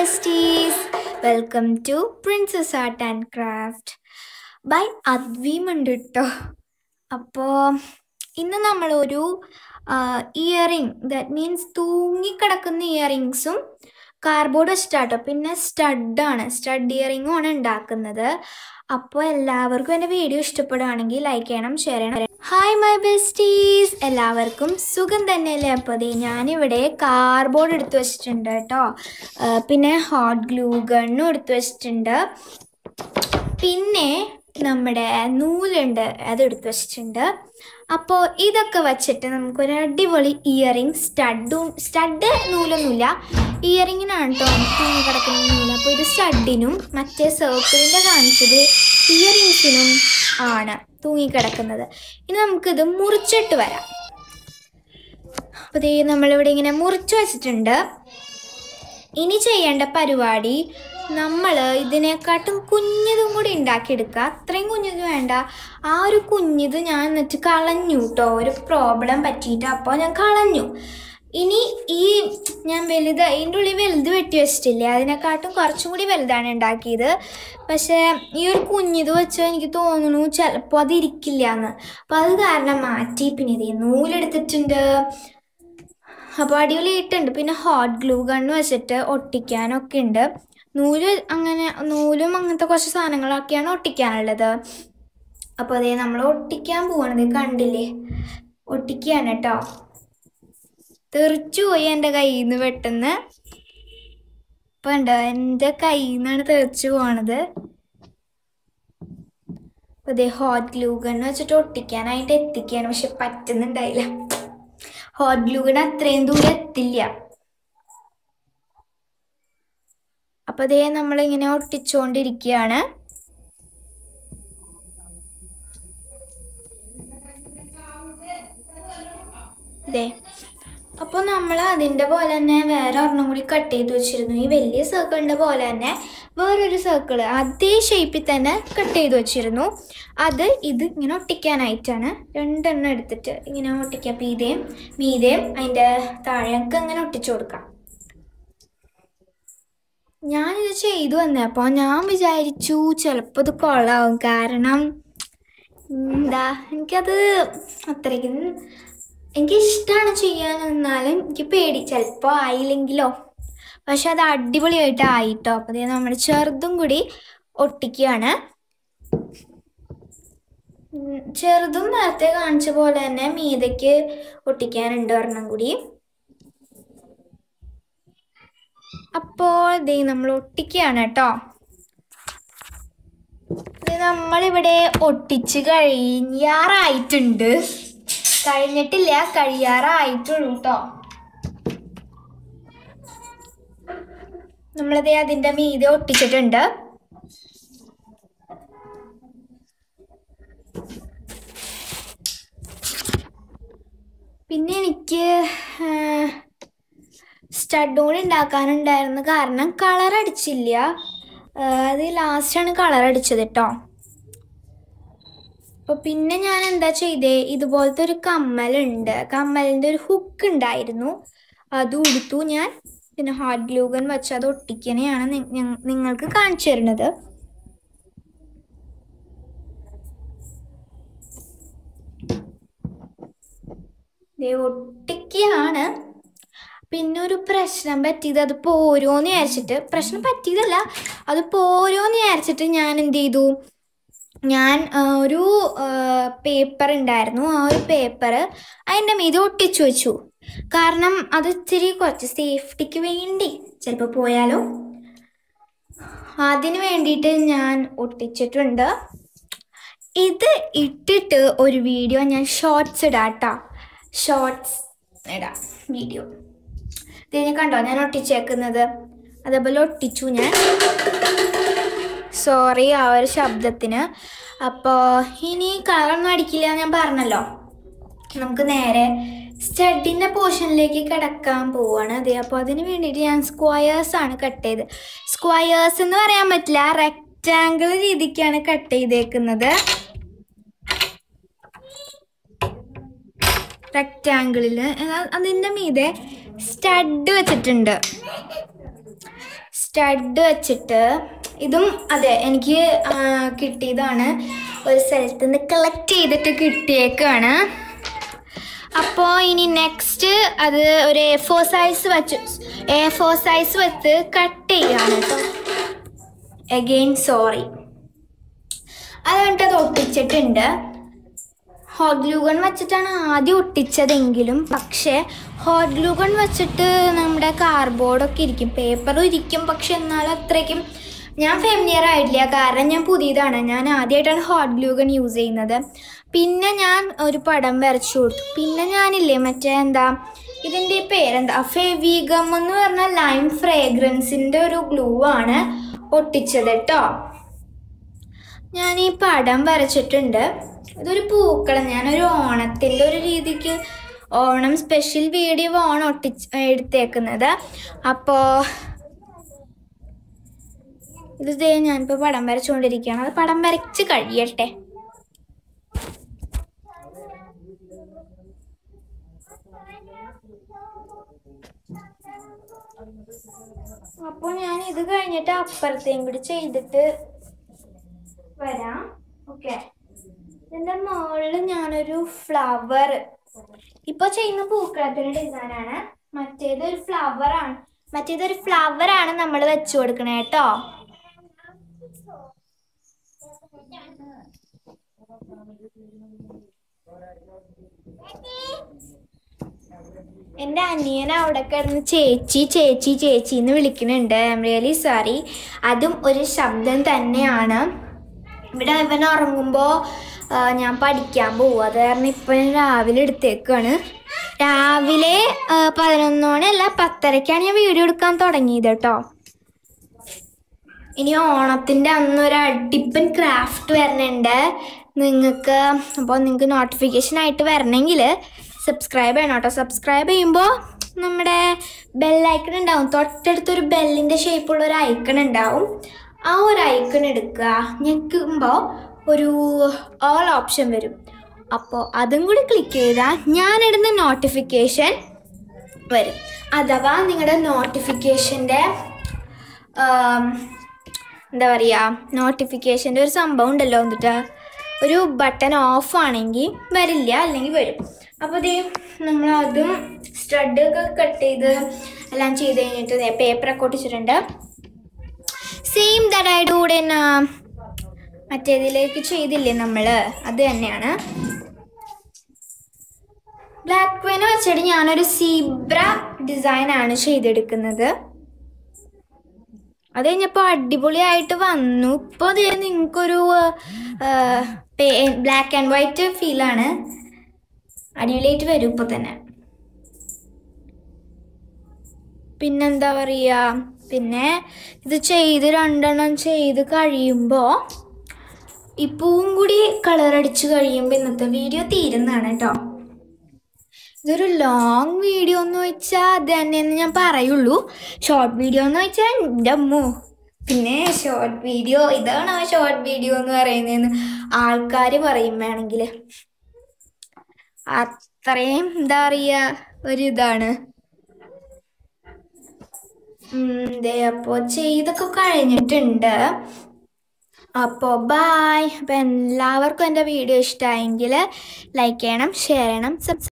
besties. Welcome to Princess Art and Craft by അദ്വീമുണ്ട് കേട്ടോ അപ്പോൾ ഇന്ന് നമ്മളൊരു ഇയറിങ് ദാറ്റ് മീൻസ് തൂങ്ങിക്കിടക്കുന്ന ഇയറിങ്സും കാർബോർഡ് വെച്ചിട്ടാട്ടോ പിന്നെ സ്റ്റഡാണ് സ്റ്റഡ് ഇയറിങ്ങും ആണ് ഉണ്ടാക്കുന്നത് അപ്പോൾ എല്ലാവർക്കും എൻ്റെ വീഡിയോ ഇഷ്ടപ്പെടുകയാണെങ്കിൽ ലൈക്ക് ചെയ്യണം ഷെയർ ചെയ്യണം ഹായ് മൈ ബെസ്റ്റീസ് എല്ലാവർക്കും സുഖം തന്നെയല്ലേ അപ്പോൾ ദേ ഞാനിവിടെ കാർബോർഡ് എടുത്തു വെച്ചിട്ടുണ്ട് കേട്ടോ ആ, പിന്നെ ഹോട്ട് ഗ്ലൂ ഗണ്ണും എടുത്തു വെച്ചിട്ടുണ്ട് പിന്നെ നമ്മുടെ നൂലുണ്ട് അത് എടുത്തു വെച്ചിട്ടുണ്ട് അപ്പോൾ ഇതൊക്കെ വച്ചിട്ട് നമുക്കൊരു അടിപൊളി ഇയറിങ് സ്റ്റഡും സ്റ്റഡ് നൂലൊന്നുമില്ല ഇയറിങ്ങിനാണ് കേട്ടോ തൂങ്ങി കിടക്കുന്ന നൂല് അപ്പോൾ ഇത് സ്റ്റഡിനും മറ്റേ സർക്കിളിൻ്റെ കാണിച്ചത് ഇയറിങ്സിനും ആണ് തൂങ്ങിക്കിടക്കുന്നത് ഇനി നമുക്കിത് മുറിച്ചിട്ട് വരാം അപ്പോൾ ദേ നമ്മളിവിടെ ഇങ്ങനെ മുറിച്ച് വെച്ചിട്ടുണ്ട് ഇനി ചെയ്യേണ്ട പരിപാടി നമ്മൾ ഇതിനെക്കാട്ടും കുഞ്ഞതും കൂടി ഉണ്ടാക്കിയെടുക്കുക അത്രയും കുഞ്ഞത് വേണ്ട ആ ഒരു കുഞ്ഞത് ഞാൻ എന്നിട്ട് കളഞ്ഞു കേട്ടോ ഒരു പ്രോബ്ലം പറ്റിയിട്ട് അപ്പോൾ ഞാൻ കളഞ്ഞു ഇനി ഈ ഞാൻ വലുത് അതിൻ്റെ ഉള്ളിൽ വലുത് വെട്ടി വെച്ചിട്ടില്ലേ അതിനെക്കാട്ടും കുറച്ചും കൂടി വലുതാണ് ഉണ്ടാക്കിയത് പക്ഷേ ഈ ഒരു കുഞ്ഞിത് വെച്ചാൽ എനിക്ക് തോന്നുന്നു ചിലപ്പോൾ അത് ഇരിക്കില്ല എന്ന് അപ്പോൾ അത് കാരണം മാറ്റി പിന്നെ ഇത് നൂലെടുത്തിട്ടുണ്ട് അപ്പോൾ അടിപൊളിയായിട്ടുണ്ട് പിന്നെ ഹോട്ട് ഗ്ലൂ ഗണ്ണ് വെച്ചിട്ട് ഒട്ടിക്കാനൊക്കെ ഉണ്ട് നൂല് അങ്ങനെ നൂലും അങ്ങനത്തെ കുറച്ച് സാധനങ്ങളൊക്കെയാണ് ഒട്ടിക്കാനുള്ളത് അപ്പോൾ അതേ നമ്മൾ ഒട്ടിക്കാൻ പോവാണത് കണ്ടില്ലേ ഒട്ടിക്കുകയാണ് കേട്ടോ തെറിച്ചു പോയി എൻ്റെ കയ്യിൽ നിന്ന് പെട്ടെന്ന് ഇപ്പം ഉണ്ടോ എൻ്റെ കയ്യിൽ നിന്നാണ് തെറിച്ചു പോണത് അപ്പോൾ ഇതേ ഹോട്ട് ഗ്ലൂ ഗണ്ണ് വെച്ചിട്ട് ഒട്ടിക്കാനായിട്ട് എത്തിക്കുകയാണ് പക്ഷെ പറ്റുന്നുണ്ടായില്ല ഹോട്ട് ഗ്ലൂഗൺ അത്രയും ദൂരം എത്തില്ല അപ്പൊ അതേ നമ്മളിങ്ങനെ ഒട്ടിച്ചുകൊണ്ടിരിക്കുകയാണ് ദേ അപ്പോൾ നമ്മൾ അതിൻ്റെ പോലെ തന്നെ വേറെ ഒരെണ്ണം കൂടി കട്ട് ചെയ്ത് വെച്ചിരുന്നു ഈ വലിയ സർക്കിളിൻ്റെ പോലെ തന്നെ വേറൊരു സർക്കിൾ അതേ ഷേപ്പിൽ തന്നെ കട്ട് ചെയ്ത് വെച്ചിരുന്നു അത് ഇത് ഇങ്ങനെ ഒട്ടിക്കാനായിട്ടാണ് രണ്ടെണ്ണം എടുത്തിട്ട് ഇങ്ങനെ ഒട്ടിക്കാം മീതയും മീതയും അതിൻ്റെ താഴെയൊക്കെ ഇങ്ങനെ ഒട്ടിച്ചു കൊടുക്കാം ഞാനിത് ചെയ്തു വന്നപ്പോൾ ഞാൻ വിചാരിച്ചു ചിലപ്പോൾ ഇത് കൊള്ളാവും കാരണം എന്താ എനിക്കത് അത്രയ്ക്കും എനിക്കിഷ്ടമാണ് ചെയ്യാൻ എന്നാലും എനിക്ക് പേടി ചിലപ്പോൾ ആയില്ലെങ്കിലോ പക്ഷെ അത് അടിപൊളിയായിട്ട് ആയിട്ടോ അപ്പോൾ ദേ നമ്മൾ ചെറുതും കൂടി ഒട്ടിക്കുകയാണ് ഉം, ചെറുതും നേരത്തെ കാണിച്ച പോലെ തന്നെ മീതയ്ക്ക് ഒട്ടിക്കാനുണ്ട് ഒരെണ്ണം കൂടി അപ്പോൾ ദേ നമ്മൾ ഒട്ടിക്കുകയാണ് കേട്ടോ ഇത് നമ്മളിവിടെ ഒട്ടിച്ച് കഴിയാറായിട്ടുണ്ട് കഴിഞ്ഞിട്ടില്ല കഴിയാറായിട്ടുള്ളൂ കേട്ടോ നമ്മളിതേ അതിൻ്റെ മീതെ ഒട്ടിച്ചിട്ടുണ്ട് പിന്നെ എനിക്ക് സ്റ്റഡ് കൂടി ഉണ്ടാക്കാനുണ്ടായിരുന്ന കാരണം കളർ അടിച്ചില്ല ആ, അത് ലാസ്റ്റാണ് കളർ അടിച്ചത് കേട്ടോ അപ്പോൾ പിന്നെ ഞാൻ എന്താ ചെയ്തേ ഇതുപോലത്തെ ഒരു കമ്മലുണ്ട് കമ്മലിൻ്റെ ഒരു ഹുക്ക് ഉണ്ടായിരുന്നു അത് ഉടുത്തു ഞാൻ പിന്നെ ഹാർഡ് ഗ്ലൂഗൻ വെച്ച് അത് ഒട്ടിക്കനെയാണ് നി- ഞ- നിങ്ങൾക്ക് കാണിച്ചു തരുന്നത് ദേ ഒട്ടിക്കുകയാണ് പിന്നെ ഒരു പ്രശ്നം പറ്റിയത് അത് പോരോന്ന് വിചാരിച്ചിട്ട് പ്രശ്നം പറ്റിയതല്ല അത് പോരോന്ന് വിചാരിച്ചിട്ട് ഞാൻ എന്ത് ചെയ്തു ഞാൻ ആ, ഒരു പേപ്പർ ഉണ്ടായിരുന്നു ആ ഒരു പേപ്പർ അതിൻ്റെ മീതെ ഒട്ടിച്ചു വെച്ചു കാരണം അത് ഇച്ചിരി കുറച്ച് സേഫ്റ്റിക്ക് വേണ്ടി ചിലപ്പോൾ പോയാലോ അതിന് വേണ്ടിയിട്ട് ഞാൻ ഒട്ടിച്ചിട്ടുണ്ട് ഇത് ഇട്ടിട്ട് ഒരു വീഡിയോ ഞാൻ ഷോർട്സ് ഇടാം കേട്ടോ ഷോർട്സ് ഇടാം വീഡിയോ ഇതിനെ കണ്ടോ ഞാൻ ഒട്ടിച്ചേക്കുന്നത് അതേപോലെ ഒട്ടിച്ചു ഞാൻ സോറി ആ ഒരു ശബ്ദത്തിന് അപ്പോൾ ഇനി കളറൊന്നും അടിക്കില്ല എന്ന് ഞാൻ പറഞ്ഞല്ലോ നമുക്ക് നേരെ സ്റ്റഡിൻ്റെ പോർഷനിലേക്ക് കിടക്കാൻ പോവാണ് അതെ അപ്പോൾ അതിന് വേണ്ടിയിട്ട് ഞാൻ സ്ക്വയേഴ്സ് ആണ് കട്ട് ചെയ്ത് സ്ക്വയേഴ്സ് എന്ന് പറയാൻ പറ്റില്ല റെക്റ്റാങ്കിൾ രീതിക്കാണ് കട്ട് ചെയ്തേക്കുന്നത് റെക്റ്റാങ്കിളിൽ അതിൻ്റെ മീതെ സ്റ്റഡ് വെച്ചിട്ടുണ്ട് സ്റ്റഡ് വെച്ചിട്ട് ഇതും അതെ എനിക്ക് ആ, കിട്ടിയതാണ് ഒരു സ്ഥലത്ത് നിന്ന് കളക്ട് ചെയ്തിട്ട് കിട്ടിയേക്കാണ് അപ്പോൾ ഇനി നെക്സ്റ്റ് അത് ഒരു എ ഫോർ സൈസ് വെച്ച് എ ഫോർ സൈസ് വെച്ച് കട്ട് ചെയ്യാണ് കേട്ടോ അഗെയിൻ സോറി അത് കണ്ടിട്ട് അത് ഒട്ടിച്ചിട്ടുണ്ട് ഹോട്ട് ഗ്ലൂഗൺ വെച്ചിട്ടാണ് ആദ്യം ഒട്ടിച്ചതെങ്കിലും പക്ഷേ ഹോട്ട് ഗ്ലൂഗൺ വെച്ചിട്ട് നമ്മുടെ കാർഡ്ബോർഡൊക്കെ ഇരിക്കും പേപ്പറും ഇരിക്കും പക്ഷെ എന്നാലും അത്രയ്ക്കും ഞാൻ ഫെമിലിയർ ആയിട്ടില്ല കാരണം ഞാൻ പുതിയതാണ് ഞാൻ ആദ്യമായിട്ടാണ് ഹോട്ട് ഗ്ലൂഗൺ യൂസ് ചെയ്യുന്നത് പിന്നെ ഞാൻ ഒരു പടം വരച്ചു കൊടുത്തു പിന്നെ ഞാനില്ലേ മറ്റേ എന്താ ഇതിൻ്റെ പേരെന്താ ഫെവിഗം എന്ന് പറഞ്ഞ ലൈം ഫ്രേഗ്രൻസിൻ്റെ ഒരു ഗ്ലൂ ആണ് ഒട്ടിച്ചത് കേട്ടോ ഞാൻ ഈ പടം വരച്ചിട്ടുണ്ട് ഇതൊരു പൂക്കളം ഞാനൊരു ഓണത്തിൻ്റെ ഒരു രീതിക്ക് ഓണം സ്പെഷ്യൽ വീഡിയോ ഓണം ഒട്ടിച്ച് എടുത്തേക്കുന്നത് അപ്പോൾ ഇത് ദേ ഞാനിപ്പോൾ പടം വരച്ചുകൊണ്ടിരിക്കുകയാണ് അത് പടം വരച്ച് കഴിയട്ടെ അപ്പോൾ ഞാൻ ഇത് കഴിഞ്ഞിട്ട് അപ്പുറത്തേയും കൂടി ചെയ്തിട്ട് വരാം ഓക്കെ ഇതിന്റെ മുകളിൽ ഞാനൊരു ഫ്ലവർ ഇപ്പൊ ചെയ്യുന്ന പൂക്കളത്തിന്റെ ഡിസൈനാണ് മറ്റേത് ഒരു ഫ്ലവർ ആണ് മറ്റേത് ഒരു ഫ്ലവർ ആണ് നമ്മൾ വെച്ചു കൊടുക്കണേ കേട്ടോ എൻ്റെ അനിയൻ അവിടെ കിടന്ന് ചേച്ചി ചേച്ചി ചേച്ചി എന്ന് വിളിക്കുന്നുണ്ട് ഐ എം റിയലി സോറി അതും ഒരു ശബ്ദം തന്നെയാണ് ഇവിടെ ഇവൻ ഉറങ്ങുമ്പോൾ ഞാൻ പഠിക്കാൻ പോകും അത് കാരണം ഇപ്പം ഞാൻ രാവിലെ എടുത്തേക്കാണ് രാവിലെ ആ, പതിനൊന്ന് മണിയല്ല പത്തരയ്ക്കാണ് ഞാൻ വീഡിയോ എടുക്കാൻ തുടങ്ങിയത് കേട്ടോ ഇനി ഓണത്തിൻ്റെ അന്ന് ഒരു അടിപ്പൻ ക്രാഫ്റ്റ് വരണുണ്ട് നിങ്ങൾക്ക് അപ്പോൾ നിങ്ങൾക്ക് നോട്ടിഫിക്കേഷൻ ആയിട്ട് വരണമെങ്കിൽ സബ്സ്ക്രൈബ് ചെയ്യണം കേട്ടോ സബ്സ്ക്രൈബ് ചെയ്യുമ്പോൾ നമ്മുടെ ബെല്ലൈക്കൺ ഉണ്ടാവും തൊട്ടടുത്തൊരു ബെല്ലിൻ്റെ ഷേപ്പുള്ള ഒരു ഐക്കൺ ഉണ്ടാവും ആ ഒരു ഐക്കൺ എടുക്കുക ഞെക്കുമ്പോൾ ഒരു ഓൾ ഓപ്ഷൻ വരും അപ്പോൾ അതും കൂടി ക്ലിക്ക് ചെയ്താൽ ഞാനിടുന്ന നോട്ടിഫിക്കേഷൻ വരും അഥവാ നിങ്ങളുടെ നോട്ടിഫിക്കേഷൻ്റെ എന്താ പറയുക നോട്ടിഫിക്കേഷൻ്റെ ഒരു സംഭവം ഉണ്ടല്ലോ എന്നിട്ട് ഒരു ബട്ടൺ ഓഫ് ആണെങ്കിൽ വരില്ല അല്ലെങ്കിൽ വരും അപ്പോൾ ഇത് നമ്മൾ അതും സ്റ്റഡ് ഒക്കെ കട്ട് ചെയ്ത് എല്ലാം ചെയ്ത് കഴിഞ്ഞിട്ട് പേപ്പറൊക്കെ ഒട്ടിച്ചിട്ടുണ്ട് സെയിം ദടായിട്ട് കൂടെ തന്നെ മറ്റേതിലേക്ക് ചെയ്തില്ലേ നമ്മൾ അത് തന്നെയാണ് ബ്ലാക്ക് പെൻ വെച്ചിട്ട് ഞാനൊരു സീബ്ര ഡിസൈനാണ് ചെയ്തെടുക്കുന്നത് അത് കഴിഞ്ഞപ്പോൾ അടിപൊളിയായിട്ട് വന്നു ഇപ്പോൾ അത് നിങ്ങൾക്കൊരു ബ്ലാക്ക് ആൻഡ് വൈറ്റ് ഫീലാണ് അടിപൊളിയായിട്ട് വരും ഇപ്പോൾ തന്നെ പിന്നെന്താ പറയുക പിന്നെ ഇത് ചെയ്ത് രണ്ടെണ്ണം ചെയ്ത് കഴിയുമ്പോൾ ഈ പൂവും കൂടി കളർ അടിച്ച് കഴിയുമ്പോൾ ഇന്നത്തെ വീഡിയോ തീരുന്നതാണ് കേട്ടോ ഇതൊരു ലോങ് വീഡിയോ എന്ന് വെച്ചാൽ അത് തന്നെയെന്ന് ഞാൻ പറയുള്ളൂ ഷോർട്ട് വീഡിയോ എന്ന് വെച്ചാൽ എൻ്റെ അമ്മോ പിന്നെ ഷോർട്ട് വീഡിയോ ഇതാണോ ഷോർട്ട് വീഡിയോ എന്ന് പറയുന്നതെന്ന് ആൾക്കാർ പറയും വേണമെങ്കിൽ അത്രയും എന്താ പറയുക ഒരിതാണ് ദേ അപ്പോൾ ചെയ്തൊക്കെ കഴിഞ്ഞിട്ടുണ്ട് അപ്പോൾ ബായ് അപ്പോൾ എല്ലാവർക്കും എൻ്റെ വീഡിയോ ഇഷ്ടമായെങ്കിൽ ലൈക്ക് ചെയ്യണം ഷെയർ ചെയ്യണം സബ്സ്ക്രൈബ്